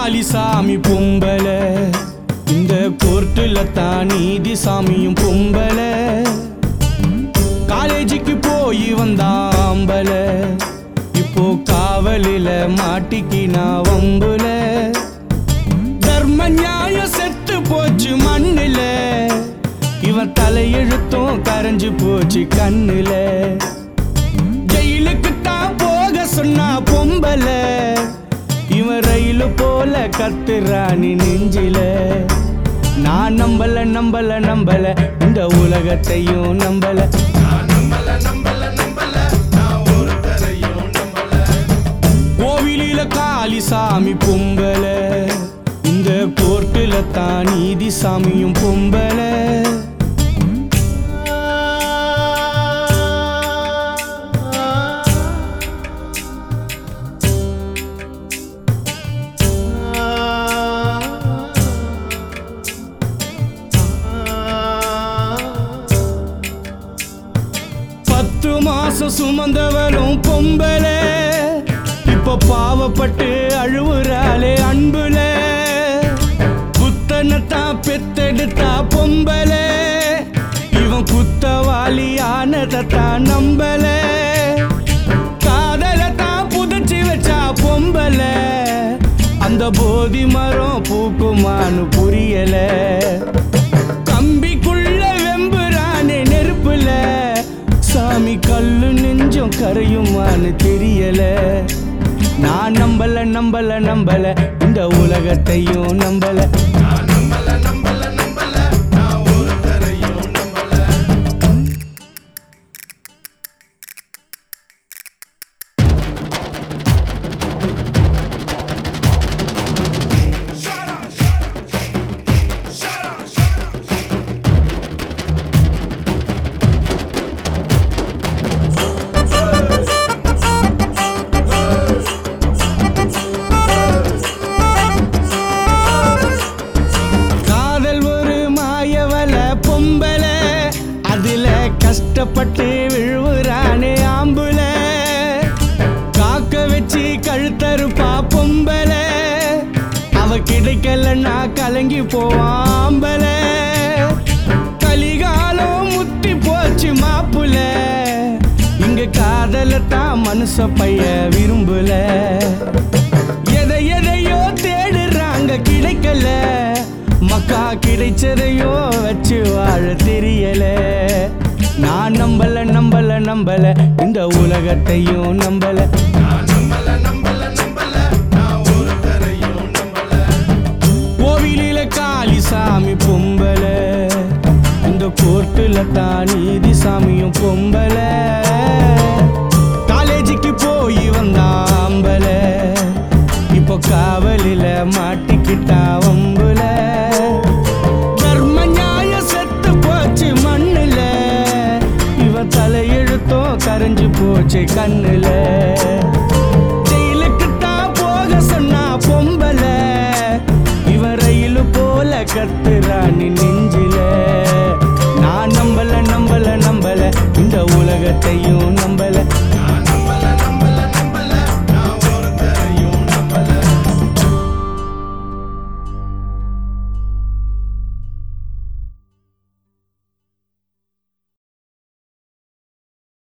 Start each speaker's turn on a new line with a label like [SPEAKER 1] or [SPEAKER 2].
[SPEAKER 1] காளி சாமி பொம்பல இந்த கோர்ட்டுல தான் நீதி சாமியும் பொம்பல காலேஜுக்கு போய் வந்தாம்பல இப்போ காவலில மாட்டிக்கினா வம்புல தர்ம நியாயம் செத்து போச்சு மண்ணுல இவன் தலையெழுத்தும் கரைஞ்சு போச்சு கண்ணுல ஜெயிலுக்கு தான் போக சொன்னா பொம்பல இவன் ரயிலு போல கத்துறானி நெஞ்சில நான் நம்பல நம்பல நம்பல இந்த உலகத்தையும் நம்பல கோவிலில காளி சாமி பொம்பல இந்த கோர்ட்டுல தான் நீதி சாமியும் பொம்பல பத்து மாசம் சுமந்தவளும் பொம்பல இப்ப பாவப்பட்டு அழுவுறாளே அன்புல புத்தனத்தான் பெத்தெடுத்தா பொம்பல இவன் குத்தவாளி ஆனதான் நம்பல காதல தான் புதைச்சி வச்சா பொம்பல அந்த போதி மரம் பூக்குமான்னு புரியல கம்பிக்குள்ள வெம்புறானே நெருப்புல சாமி கல்லு நெஞ்சம் கரையுமான்னு தெரியல நான் நம்பல நம்பல நம்பல இந்த உலகத்தையும் நம்பல காதல் ஒரு மாயவல பொம்பல அதுல கஷ்டப்பட்டு விழுவுறானே ஆம்புல காக்க வச்சு கழுத்தறுப்பா பொம்பல அவ கிடைக்கலன்னா கலங்கி போவாம்பல கலிகாலம் முத்தி போச்சு மாப்புல இங்க காதல தான் மனுஷ பைய விரும்பல எதை எதையோ தேடுறாங்க கிடைக்கல மக்கா கிடைச்சதையோ வச்சு வாழ தெரியல நான் நம்பல நம்பல நம்பல இந்த உலகத்தையும் நம்பல கோவிலில காளி சாமி பொம்பல இந்த கோர்ட்டுல தான் நீதி சாமியும் பொம்பல காலேஜுக்கு போய் வந்தாம்பல இப்போ காவலில மாட்டிக்கிட்டா வம்புல தர்ம நியாயம் செத்து போச்சு மண்ணுல இவ தலையெழுத்தும் கரைஞ்சு போச்சு கண்ணுல ஜெயிலுக்கு தான் போக சொன்னா பொம்பல இவன் ரயிலு போல கத்துறானி